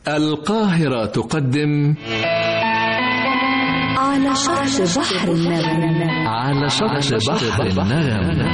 القاهرة تقدم على شط بحر النغم على شط بحر النغم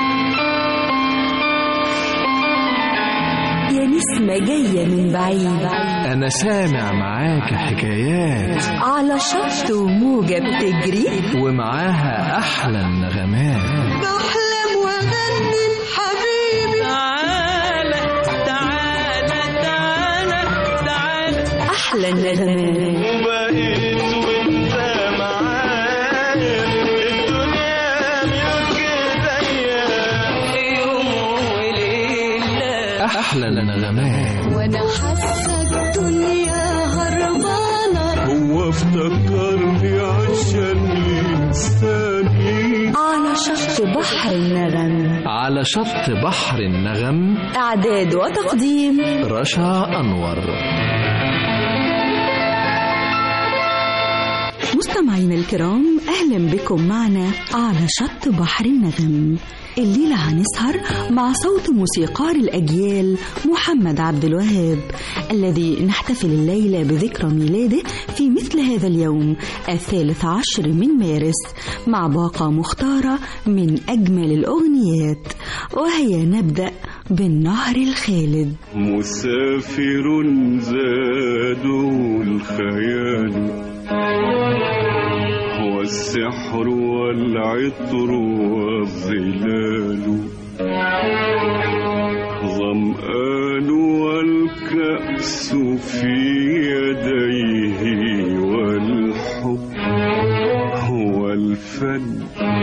يا نسمة جاية من بعيد أنا سامع معاك حكايات على شط وموجة بتجري ومعاها أحلى النغمات بحلم واغني حبيبي تعالى تعالى تعالى تعالى أحلى النغمات وبقيت وانت معايا الدنيا ملك ايديا يوم وليلة أحلى النغمات وأنا حاسة الدنيا هربانة هو افتكرني عشان ينساني على شط بحر النغم على شط بحر النغم إعداد وتقديم رشا أنور مستمعينا الكرام أهلا بكم معنا على شط بحر النغم الليلة هنسهر مع صوت موسيقار الأجيال محمد عبد الوهاب الذي نحتفل الليلة بذكرى ميلاده في مثل هذا اليوم الثالث عشر من مارس مع باقة مختارة من أجمل الأغنيات وهي نبدأ بالنهر الخالد مسافر زاده الخيال والسحر والعطر والظلال ظمآن والكأس في يديه والحب هو الفن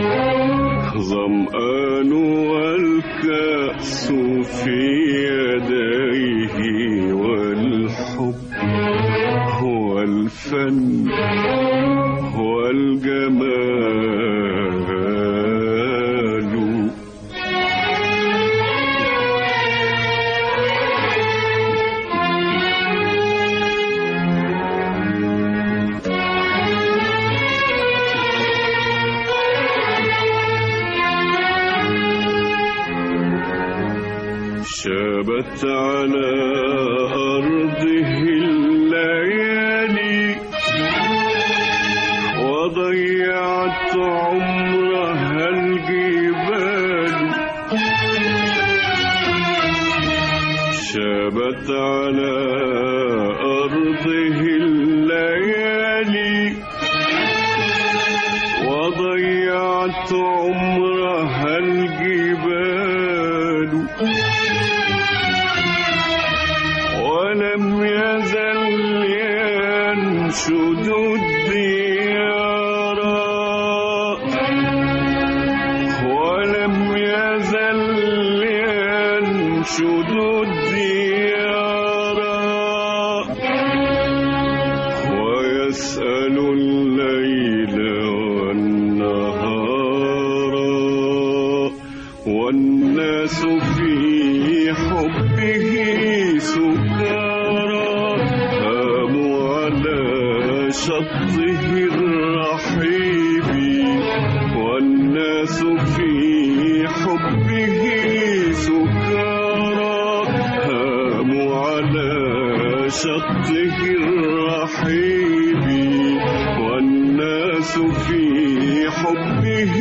ظمآن والكأس في يديه والحب هو الفن هو الجمال شابت على أرضه الليالي وضيعت عمرها الجبال شابت على أرضه الليالي وضيعت عمرها الجبال ولم يزل ينشد الديار ولم يزل ينشد الديار ويسأل الليل والنهار والناس في حبه سكارى هاموا على شطه الرحيب والناس في حبه سكارى هاموا على شطه الرحيب والناس في حبه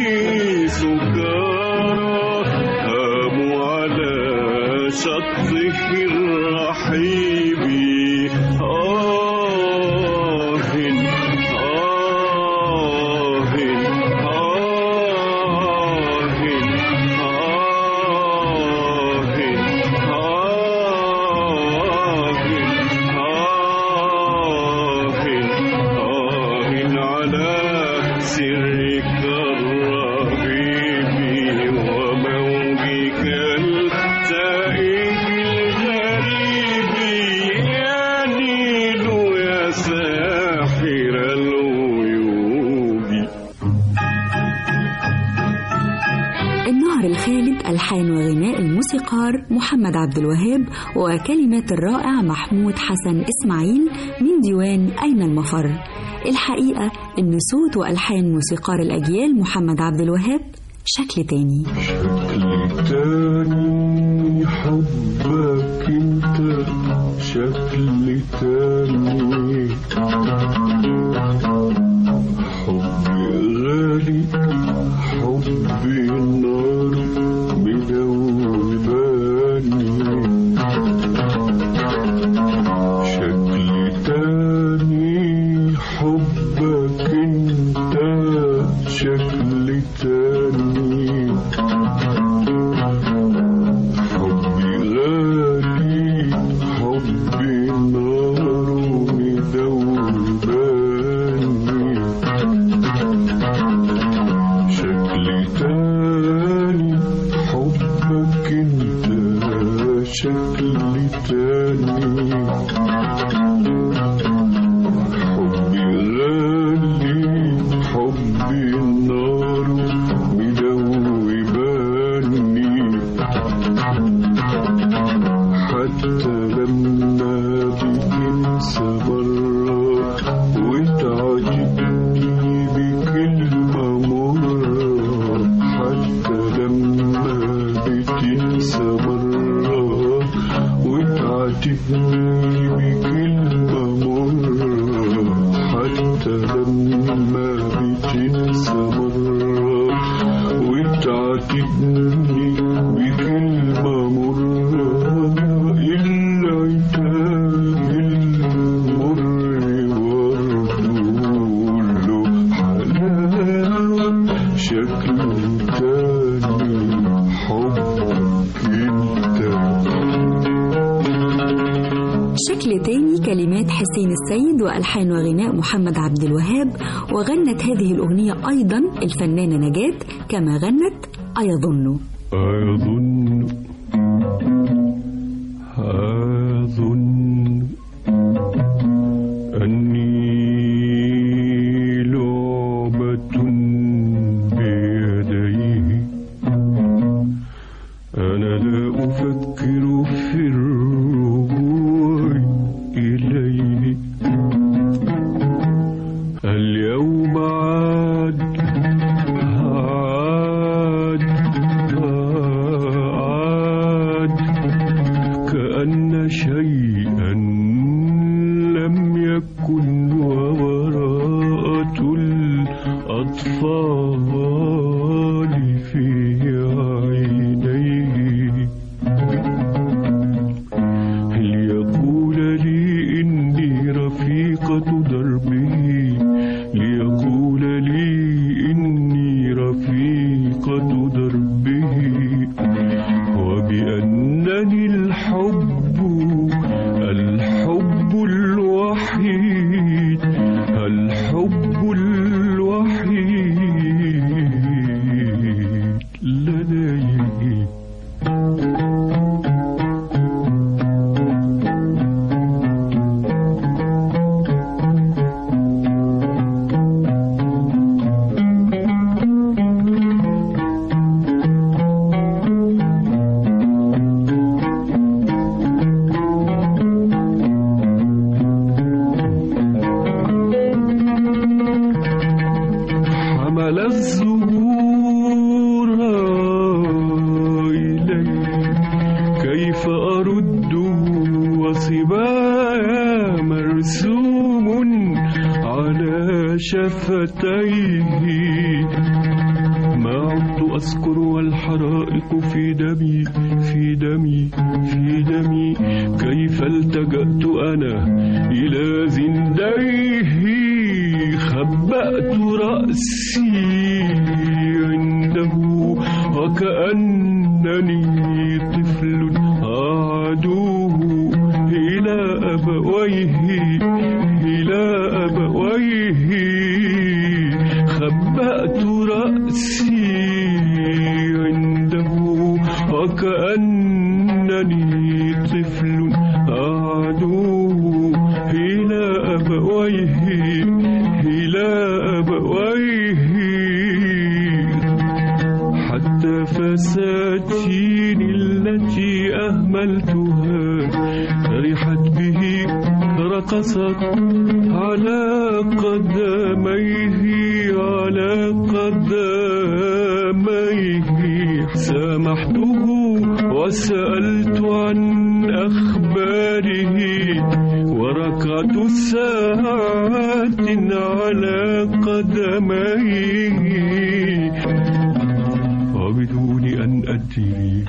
سكارى هاموا على شطه الرحيب آه آه آه على سرك الرهيب وموجك التائب الغريب يا نيل يا ساحر الغيوب النهر الخالد ألحان وغناء الموسيقار محمد عبد الوهاب وكلمات الرائع محمود حسن إسماعيل من ديوان أين المفر الحقيقة إن صوت وألحان موسيقار الأجيال محمد عبد الوهاب شكل تاني شكل تاني حبك انت شكل تاني حبي غالي حبي النار مدوباني شكل تاني حبك انت شكل تاني حبي غالي حبي نار مدوباني شكل تاني حبك انت شكل تاني حبي غالي حبي النار مدوباني حتى لما بتنسى مرة وتعجبني بكلمة مرة حتى لما بتنسى مرة وتعاتبني بكلمة مرة حتى لما بتنسى مرة وتعاتبني بكلمة مرة العتاب المر وردوله حلاوة شكل تاني حبك انت شكل تاني كلمات حسين السيد وألحان وغناء محمد عبد الوهاب وغنت هذه الأغنية أيضا الفنانة نجاة كما غنت أيظن أظن أظن أني لعبة بيديه أنا لا أفكر في الرجوع إليه اليوم عاد عاد عاد كأن شيئا لم يكن وراءة الأطفال في عينيه ليقول لي إني رفيقة دربه ليقول لي إني رفيقة دربه وبأنني الحب الحب الوحيد الحب الوحيد لديه حمل الزهور إلي كيف أرده وصبايا مرسوم على شفتيه ما عدت أذكر والحرائق في دمي في دمي في دمي كيف التجأت أنا إلى زنديه خبأت رأسي عنده وكأنني طفل أعدوه إلى أبويه إلى أبويه خبأت رأسي عنده وكأنني طفل أعدوه إلى أبويه إلى أبويه حتى فساتين التي أهملتها فرحت به رقصت على قدميه على قدميه سامحته وسألت عن أخباره ركعت ساعات على قدميه وبدون أن أدري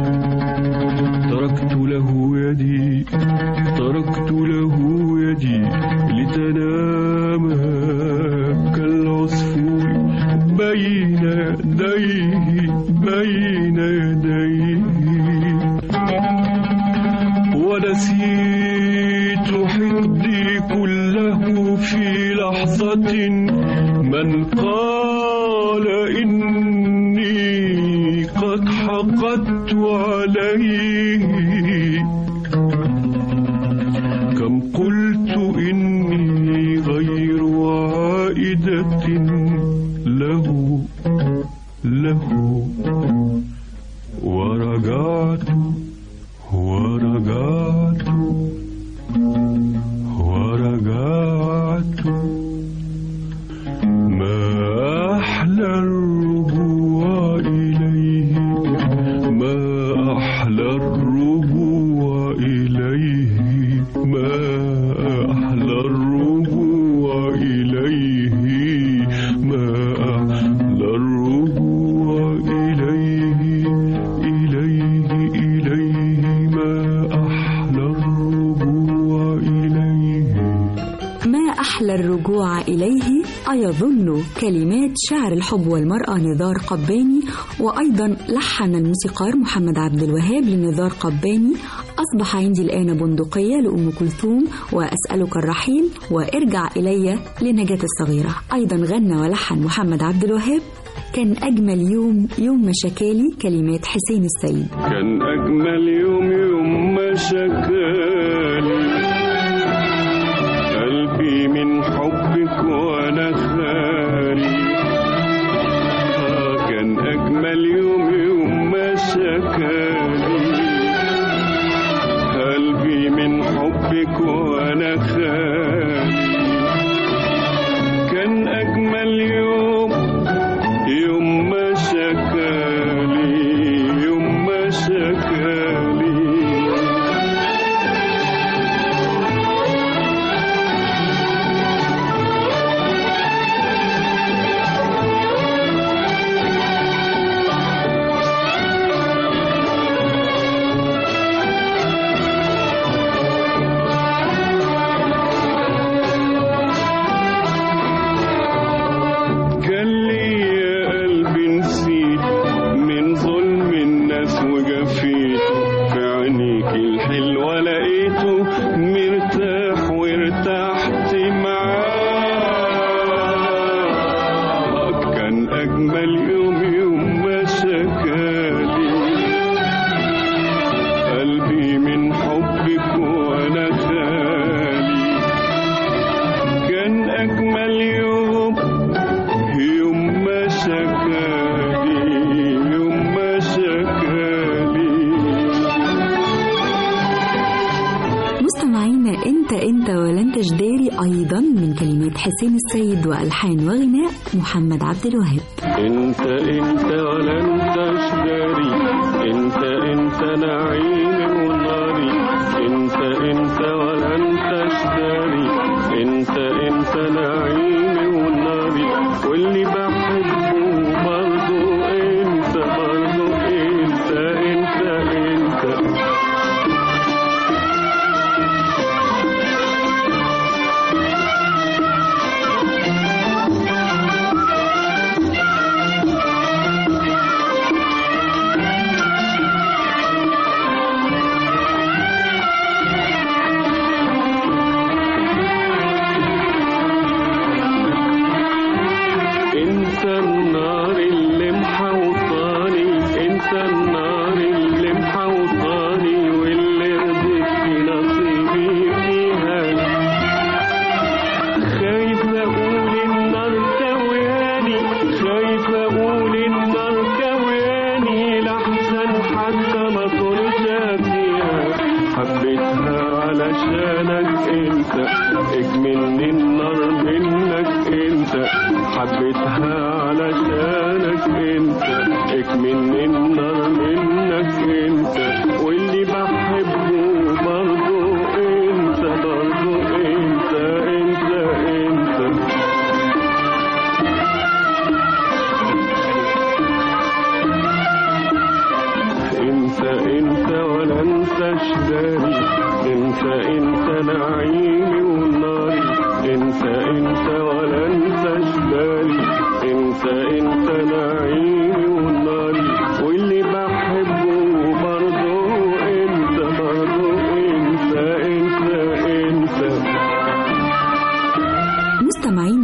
تركت له يدي تركت له يدي لتنام كالعصفور بين يديه بين يديه ونسيت حقدي كله في لحظة من قال إني قد حقدت عليه كم قلت إني غير عائدة له له ورجعت ورجعت ورجعت ما أحلى الرجوع إليه ما أحلى الرجوع إليه ما أحلى الرجوع إليه ما أحلى الرجوع إليه إليه إليه ما أحلى الرجوع إليه ما أحلى الرجوع إليه أيظن كلمات شعر الحب والمرأة نزار قباني وأيضا لحن الموسيقار محمد عبد الوهاب لنزار قباني أصبح عندي الآن بندقية لأم كلثوم وأسألك الرحيل وارجع إلي لنجاة الصغيرة أيضا غنى ولحن محمد عبد الوهاب كان أجمل يوم يوم مشاكالي كلمات حسين السيد كان أجمل يوم يوم ما شكالي قلبي من حبك وأنا خالي آه كان أجمل يوم يوم ما شكالي قلبي من حبك وأنا خالي كان أجمل يوم يوم ما شكالي يوم ما شكالي كان لي يا قلبي نسيت من ظلم الناس وجفيت في عينيك الحلوة لقيته مرتاح وارتحت معاك كان أجمل يوم يوم ما شكالي قلبي من حبك وأنا خالي كان أجمل يوم يوم ما شكالي يوم ما شكالي مستمعينا انت انت ولن تجداري ايضا من كلمات حسين السيد والحان وغناء محمد عبد الوهاب انت انت ولا انت اشداري انت انت نعيمي وناري انت انت ولا انت اشداري انت انت نعيمي وناري واللي بحبه برضو انت برضو انت انت انت انت النار اللي محوطاني انت النار اللي محوطاني واللي رضيت في نصيبي فيها خايف اقول النار كوياني خايف اقول النار كوياني لحسن حتى ما طلت فيها حبيتها علشانك انت اجملني النار منك انت حبيتها علشانك انت اكملني النار منك انت واللي بحبه برضو انت برضو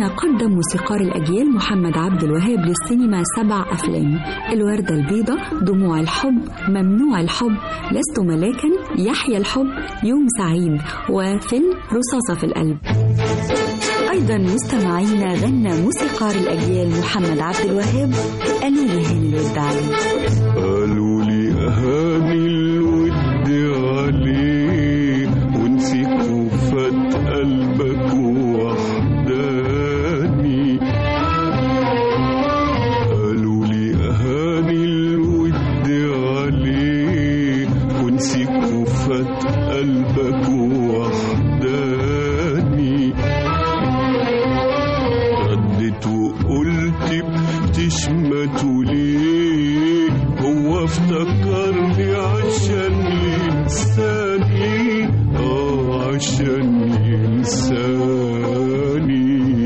مستمعينا قدم موسيقار الأجيال محمد عبد الوهاب للسينما سبع أفلام الوردة البيضاء دموع الحب ممنوع الحب لست ملاكا يحيى الحب يوم سعيد وفيلم رصاصة في القلب أيضا مستمعينا غنى موسيقار الأجيال محمد عبد الوهاب قالوا لي هاني الود عليه قالوا لي أهاني الود عليه ونسيك وفات قلبك وحداني قالوا لي أهاني الود عليه ونسيك وفات قلبك وحداني ردت وقلت بتشمتوا ليه هو افتكرني عشان ينساني اه عشان ينساني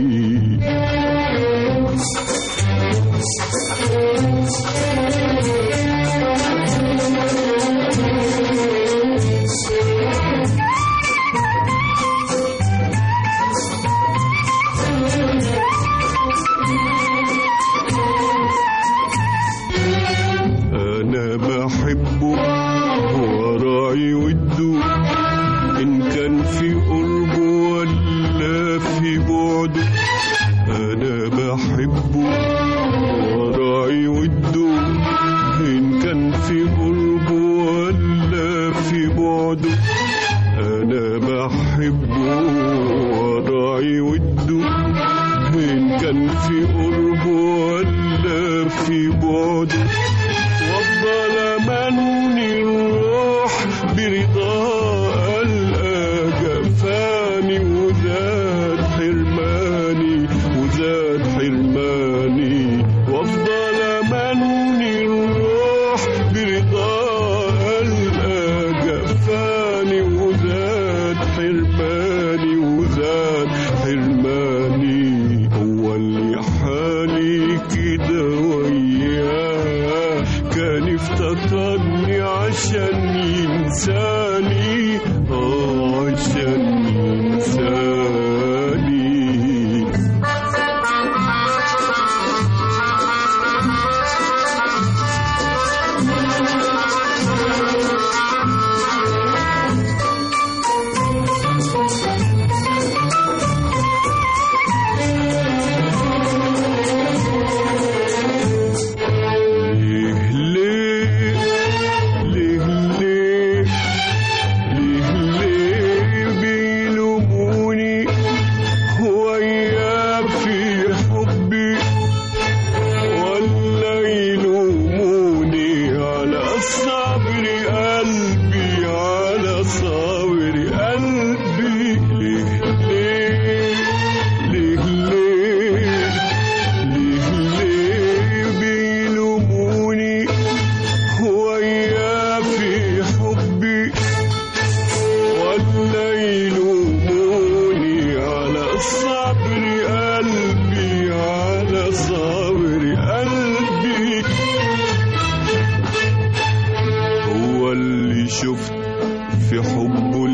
انا بحبه وراعي وده ان كان في قربه ولا في بعده انا بحبه وراعي وده ان كان في قربه ولا في بعده انا بحبه وراعي وده ان كان في قربه ولا في بعده وافضل امني الروح برضا القى جفاني وزاد حرماني وزاد حرماني وافضل امني الروح برضا القى جفاني وزاد حرماني وزاد حرماني هو اللي حالي كده وياه كان افتكرني عشان ينساني اه عشان ينساني ليه ليه ليه ليه ليه ليه بيلوموني وياك في حبي ولا يلوموني على صبر قلبي على صبر قلبي ليه ليه ليه ليه ليه ليه بيلوموني ويا في حبي ولا يلوموني على صبر قلبي على صبر قلبي هو اللي شفت في حبه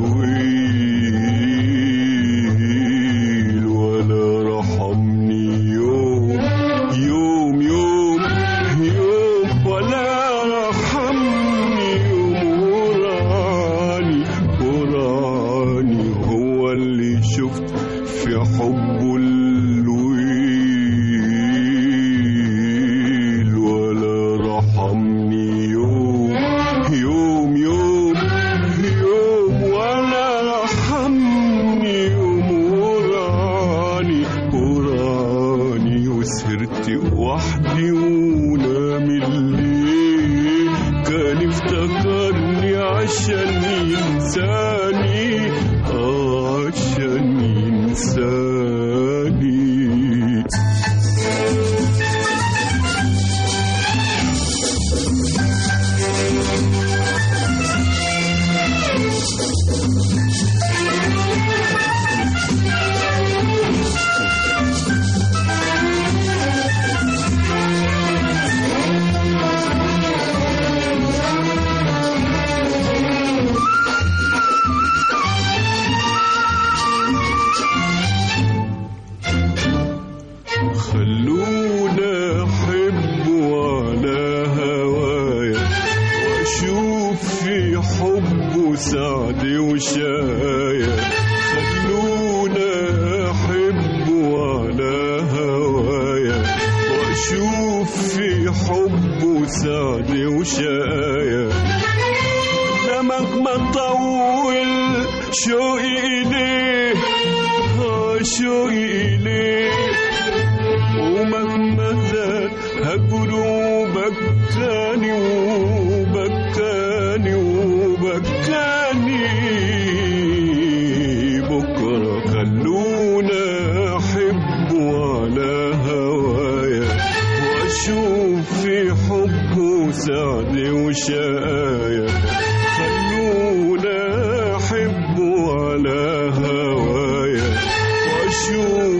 الويل ولا رحمني يوم يوم يوم يوم ولا رحمني يوم وراني وراني هو اللي شفت في حبه الويل ولا رحمني يوم يوم يوم يوم ولا رحمني يوم وراني وراني وسهرت وحدي ونام الليل كان افتكرني عشان ينساني آه عشان ينساني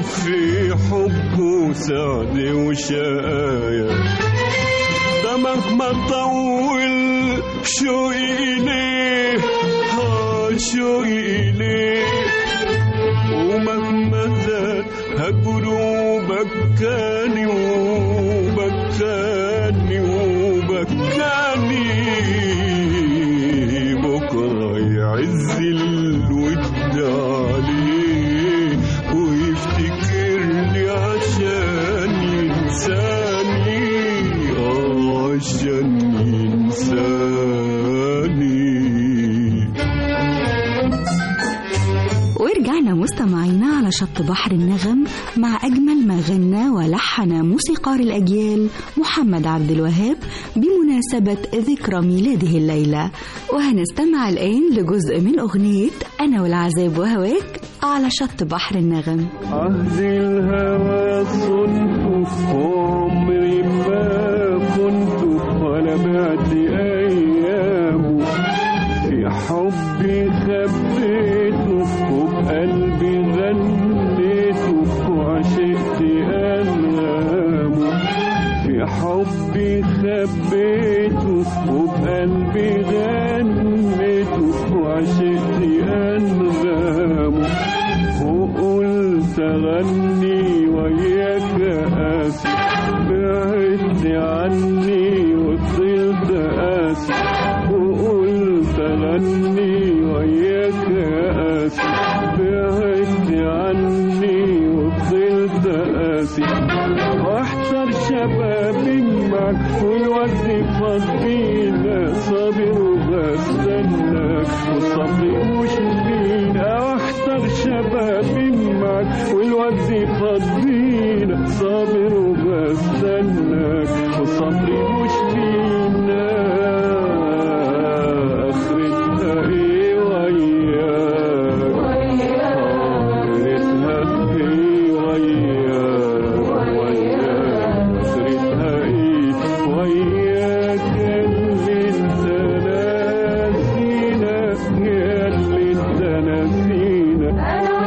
في حبه سعد وشقايا ده مهما طول شوقي إليه ها شوقي إليه ومهما زاد هجره بكاني وبكاني وبكاني بكرة يعز الود عليه ويفتكرني عشان ينساني آه عشان ينساني ورجعنا مستمعينا على شط بحر النغم مع أجمل ما غنى ولحن موسيقار الأجيال محمد عبد الوهاب بمناسبة ذكرى ميلاده الليلة وهنستمع الآن لجزء من أغنية أنا والعذاب وهواك على شط بحر النغم عهد الهوى صنت وعمري ما كنت ولا بعت أيامه في حبي خبيته وبقلبي غنيته وعشقت أنغامه في حبي خبيته وبقلبي غنيته وعشقت أنغامه وقلت أغني وياك آسف بعدت عني وفضلت آسف وقلت أغني وياك آسف بعدت عني وفضلت آسف واحضر شبابي معك والوقت فضينا صابر وبستناك وصبري مش فينا واحضر شبابي معك والوقت فضينا صابر وبستناك وصبري مش فينا اخرتها ايه وياك اخرتها ايه وياك وياك اخرتها ايه وياك اللي انت ناسينا يا اللي انت ناسينا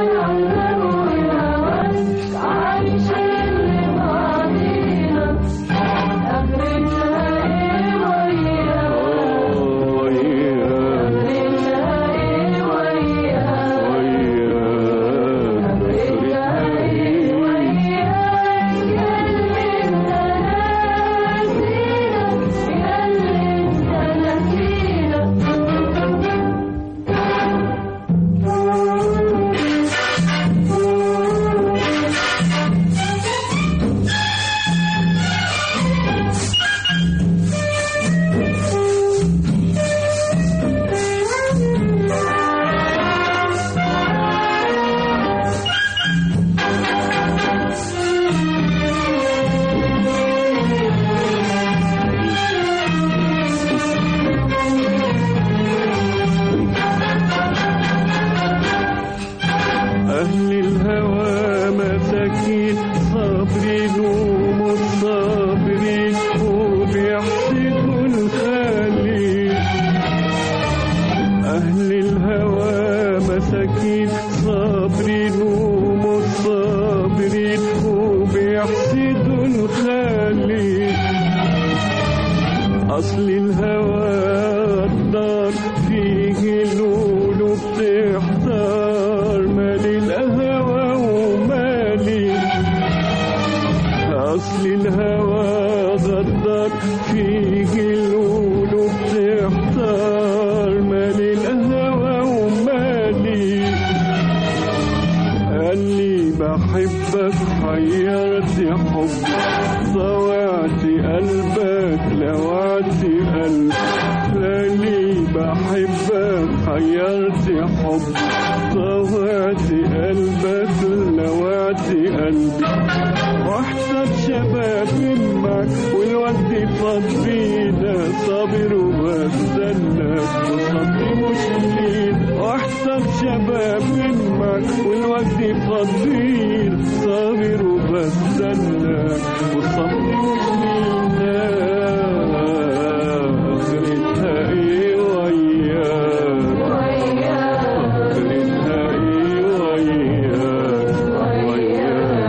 أهل الهوى مساكين صابرين ومصابرين وبيحسدوا الخليل أهل الهوى مساكين صابرين ومصابرين وبيحسدوا الخليل أصل الهوى الدار فيه القلوب تحتار مالي الهوى ومالي أصل الهوى غدار فيه القلوب تحتار مالي الهوى ومالي قال لي بحبك حيرت حبك ضوعت قلبك لوعت قلبك لاني بحبك حيرت حبك ضوعت قلبك لوعت قلبي واحسب شباب معك والوقت فضينا صابر وبستناك وصبري مش لين واحسب شباب معك والوقت فضينا صابر وبستناك وصبري مش لينا اخرتها ايه وياك اخرتها ايه وياك وياك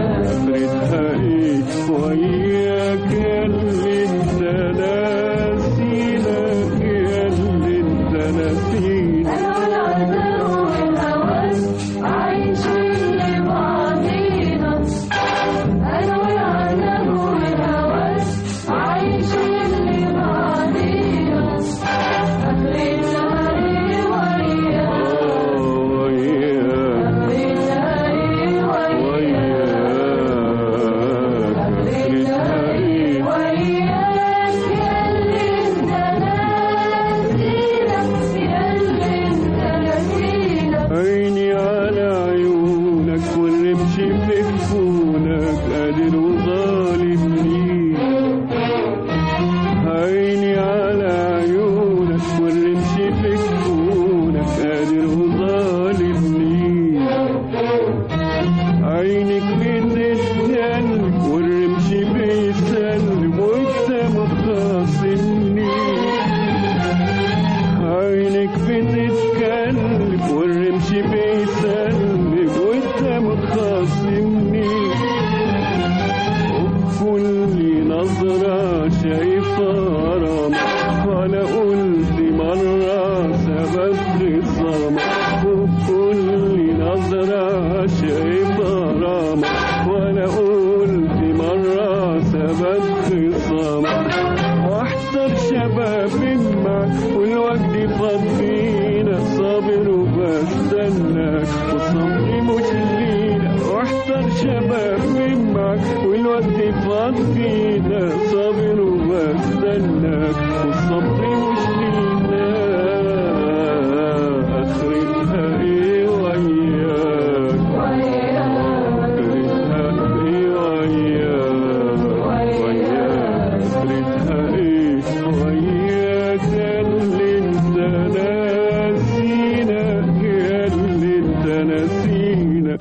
خاصمني وبكل نظرة شايفة غرامة ولا قلت مرة سبب خصامة وبكل نظرة شايفة غرامة ولا قلت مرة سبب خصامة واحضر شباب معك والوقت فضينا صابر وبستناك والصبر مش لينا واحضر شباب معك والوقت فضينا صابر وبستناك والصبر مش لينا اخرتها ايه وياك اخرتها ايه وياك وياك اخرتها ايه وياك يا اللي انت ناسينا يا اللي انت ناسينا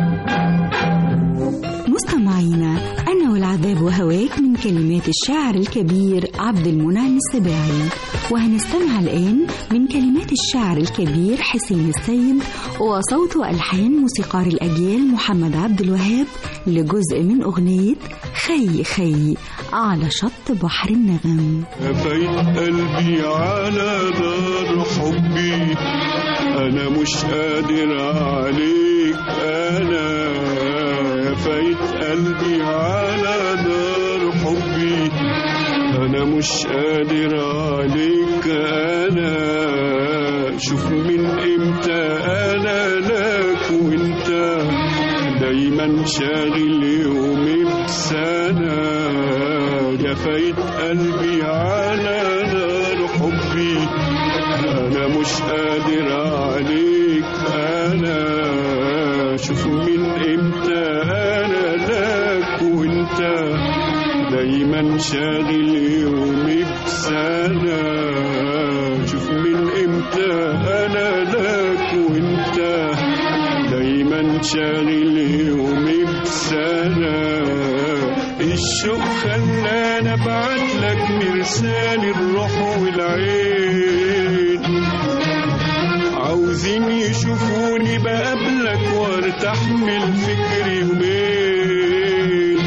مستمعينا أنا والعذاب وهواك من كلمات الشاعر الكبير عبد المنعم السباعي وهنستمع الآن من كلمات الشاعر الكبير حسين السيد وصوت وألحان موسيقار الأجيال محمد عبد الوهاب لجزء من أغنية خي خي على شط بحر النغم فايت قلبي على دار حبي انا مش قادر عليك انا فايت قلبي على دار حبي انا مش قادر عليك انا شوف من امتى انا لك وانت دايما شاغل يومي بسنة جفيت قلبي على نار حبي أنا مش قادر عليك أنا شوف من إمتى أنا لك وإنت دايما شاغل يومي بسنة شوف من إمتى أنا لك وإنت دايما شاغل يومي بسنة الشوق خلاني ابعت لك مرسال الروح والعين عاوزين يشوفوني بقابلك وارتاح من الفكر يومين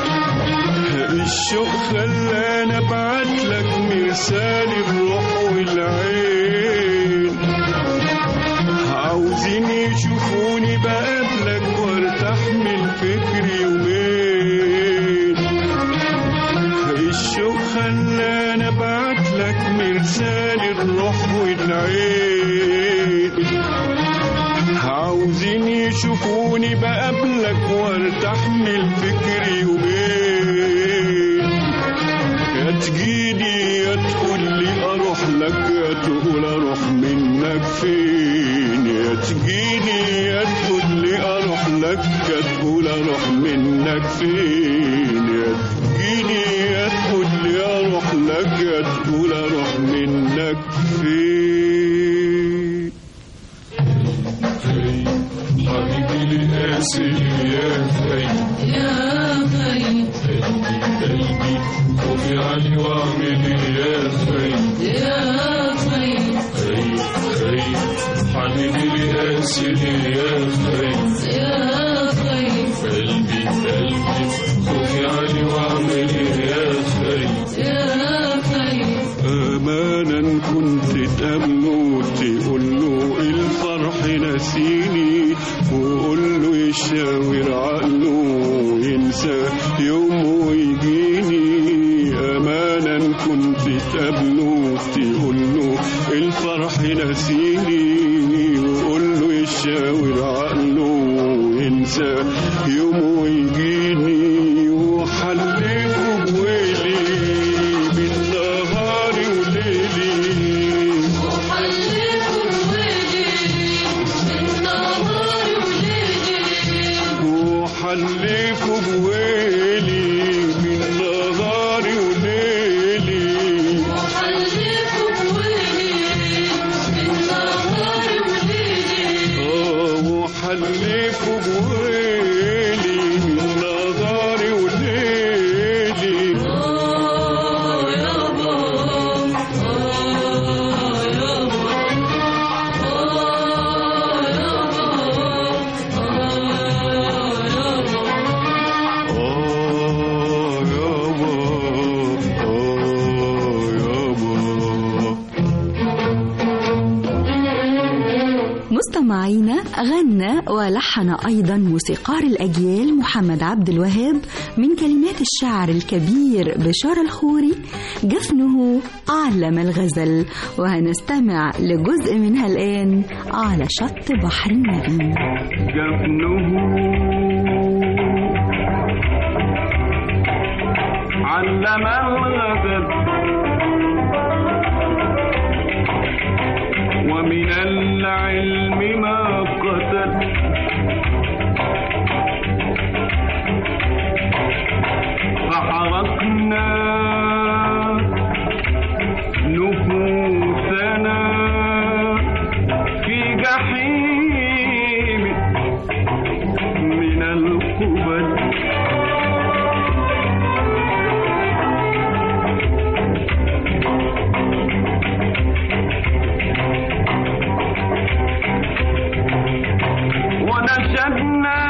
الشوق خلاني ابعت لك مرسال الروح والعين عاوزين يشوفوني بقابلك وارتاح من الفكر يومين الشوق خلاني ابعت لك مرسال الروح والعين عاوزين يشوفوني بقابلك وارتاح من الفكر يومين يا تجيني يا تقول لي اروح لك يا تقول اروح منك فين يا تجيني يا تقول لي اروح لك يا تقول اروح منك فين يا تجيني يا تقول لي اروح لك يا تقول اروح منك فين حبيبي لقاسي يا خي يا خي قلبي خوفي علي واعمل يا خي يا خي خي خي حبيبي لقاسي يا خي يا خي قلبي قلبي خوفي علي واعمل يا خي يا خي امانا كنت تامنه تقول له الفرح نسيني وقول له يشاور عقله ينسى يوم ويجيني امانا كنت تقابله تقول له الفرح نسيني وقول له يشاور عقله ينسى يوم ويجيني وحلفه بويلي بالنهار وليلي وحلفوا بويلي بالنهار وليلي وحلفه بويلي بالنهار وليلي وحلفوا بويلي بالنهار وليلي آه وحلفه بويلي بالنهار وليلي آه يابا آه يابا آه يابا آه غنى ولحن أيضا موسيقار الأجيال محمد عبد الوهاب من كلمات الشاعر الكبير بشار الخوري جفنه أعلم الغزل وهنستمع لجزء منها الآن على شط بحر النغم جفنه علم الغدد ومن العلم ما قتل فحرقنا نفوسنا في جحيم من القبل ونشدنا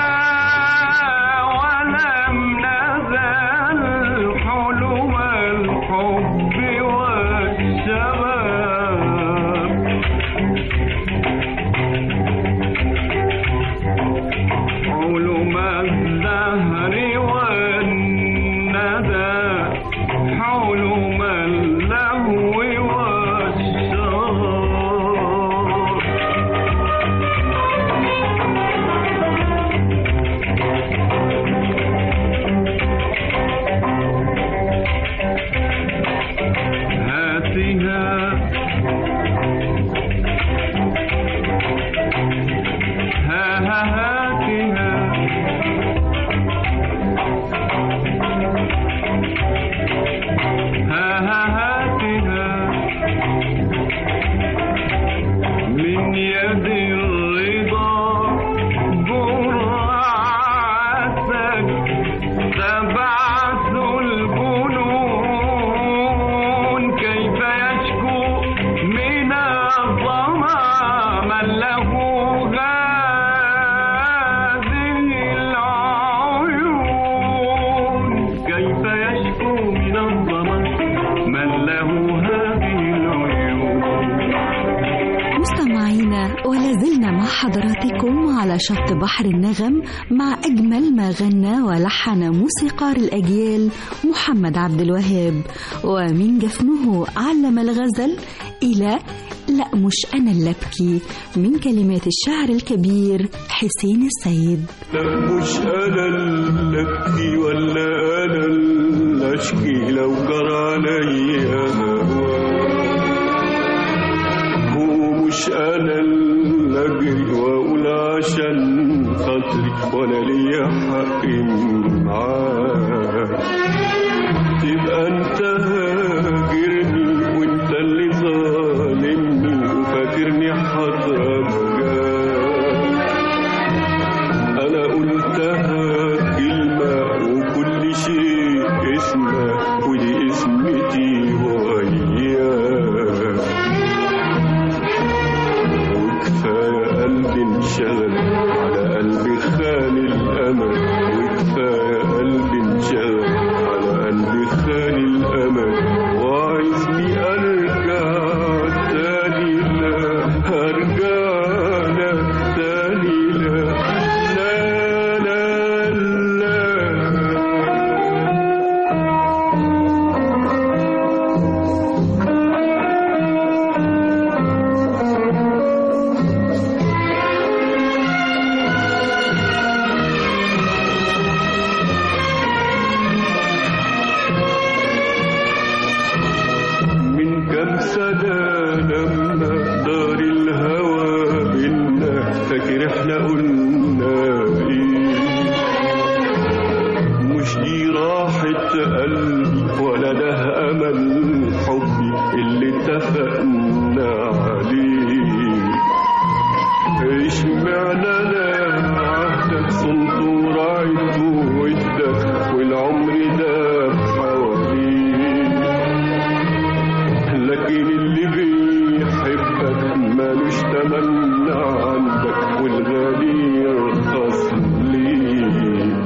ولم نزل حلم الحب والشباب علم الدهر والندى حلم اللهو والشراب هاتها ها ها هاتها ها ها هاتها من يد الرضا جرعتك تبعث الجنون كيف يشكو من الظما من له هذه العيون كيف يشكو من الظما من له هذه العيون مستمعينا ولازلنا مع حضراتكم على شط بحر النغم مع أجمل ما غنى ولحن موسيقار الأجيال محمد عبد الوهاب ومن جفنه علم الغزل إلى لا مش أنا اللي أبكي من كلمات الشاعر الكبير حسين السيد لا مش انا اللي ابكي ولا انا اللي اشكي لو جرى عليا هواك ومش انا اللي اجري واقول عشان خاطري ولا ليا حق معاك تبقى انت هاجرني وانت اللي ظالمني وفاكرني هترجاك أنا قلتها كلمة وكل شيء اسمه ودي اسمتي وإياك وكفاية قلبي انشغل على قلبي خان الأمل وكفاية قلبي انشغل على قلبي خان الأمل وعايزني أرجع تاني لا أرجع لك تاني لا لا لا لا من كم سنة لما دار الهوى بينا فاكر احنا قلنا ايه مش دي راحة قلبي ولا ده أمل حبي اللي اتفقنا عليه اشمعنى انا عهدك صنت ورعيت ودك والعمر ده حواليك لكن اللي بيحبك مالوش تمنى عندك والغالي يرخص ليك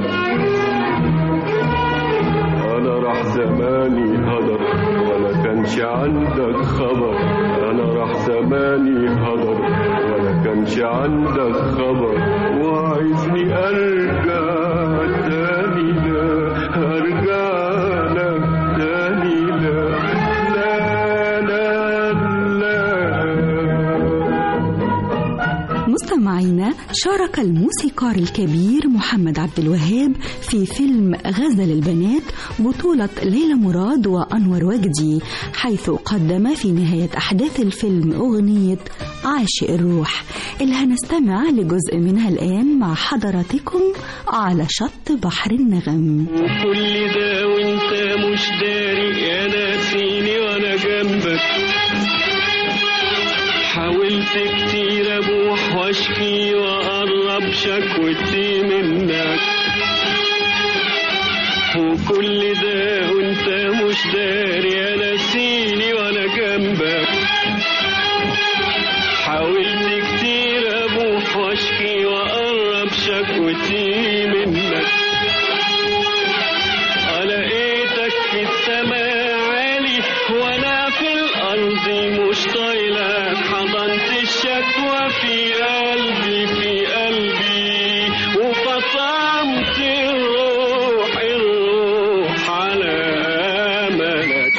انا راح زماني هدر ولا كانش عندك خبر انا راح زماني هدر ولا كانش كانش عندك خبر وعايزني ارجع تاني لا ارجع لك تاني لا لا لا لا مستمعينا شارك الموسيقار الكبير محمد عبد الوهاب في فيلم غزل البنات بطولة ليلى مراد وأنور وجدي حيث قدم في نهاية أحداث الفيلم أغنية عاشق الروح اللي هنستمع لجزء منها الآن مع حضراتكم على شط بحر النغم وكل ده وانت مش داري يا ناسيني وانا جنبك حاولت كتير ابوح واشكي واقرب شكوتي منك وكل ده وانت مش داري يا ناسيني وانا جنبك حاولت كتير ابوح واشكي واقرب شكوتي منك لقيتك في السماء عالي وانا في الارض مش طايلك حضنت الشكوى في قلبي في قلبي وفطمت الروح الروح على املك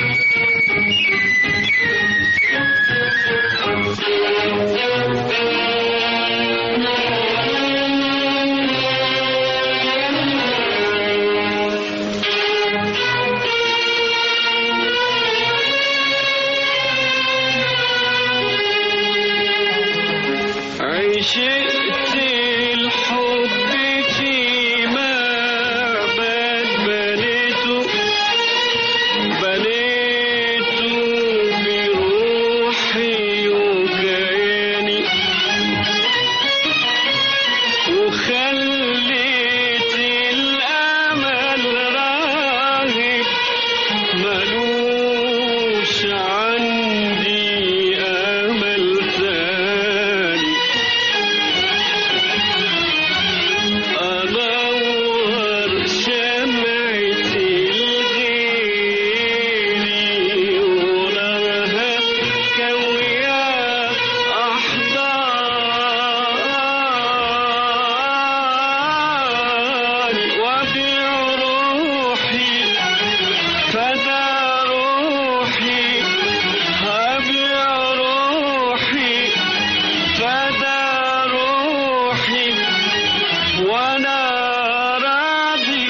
عشقت الحب فيما بات بنيته بنيته بروحي وكياني وخليت الأمل راغب ملوش عندي أمل ثاني أدور شمعتي الغيري ونارها كوية أحضاني وأبيع روحي فدا روحي أبيع روحي فدا روحي وانا راضي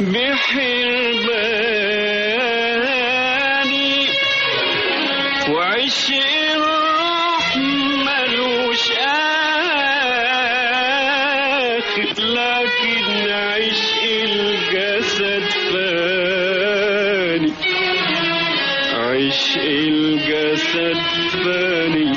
بحرماني وعش الروح ملوش آخر لكن عشق الجسد فاني عشق الجسد فاني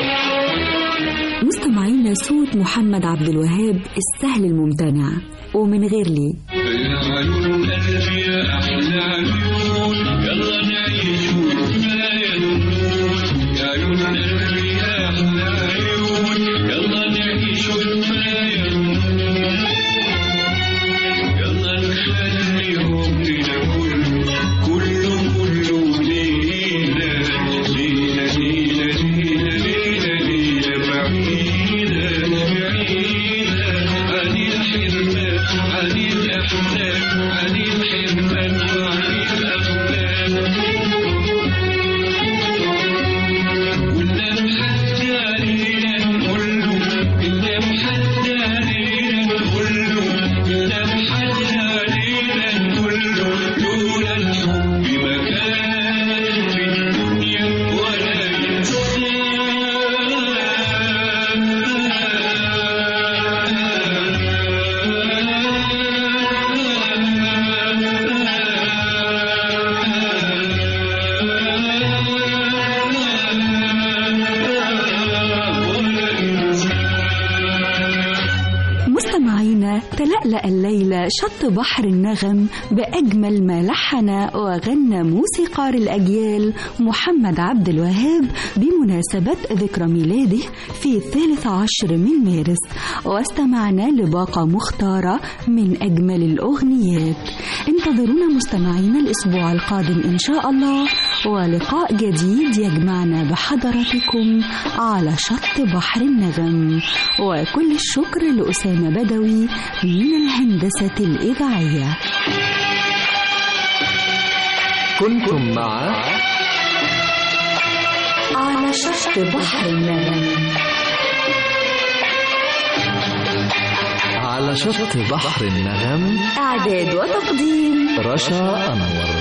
مستمعينا صوت محمد عبد الوهاب السهل الممتنع ومن غير ليه العيون قلبي يا أحلى عيون يلا نعيش وما ينون يا عيون قلبي يا أحلى عيون يلا نعيش وما ينون يلا نخليهم لنا كله كله كله لينا لينا لينا لينا لينا لينا بعيدة بعيدة عن الحرمان عن الأحلام عن الحرمان وعن الأحلام وإننا محد علينا نقول له إننا محد علينا نقول له إننا محد علينا نقول له لولا الحب ما كان في الدنيا ولا إنسان تلألأ الليلة شط بحر النغم بأجمل ما لحن وغنى موسيقار الأجيال محمد عبد الوهاب بمناسبة ذكرى ميلاده في الثالث عشر من مارس واستمعنا لباقة مختارة من أجمل الأغنيات انتظرونا مستمعينا الأسبوع القادم إن شاء الله ولقاء جديد يجمعنا بحضراتكم على شط بحر النغم وكل الشكر لأسامة بدوي من الهندسة الإذاعية كنتم مع على شط بحر النغم على شط بحر النغم إعداد وتقديم رشا أنور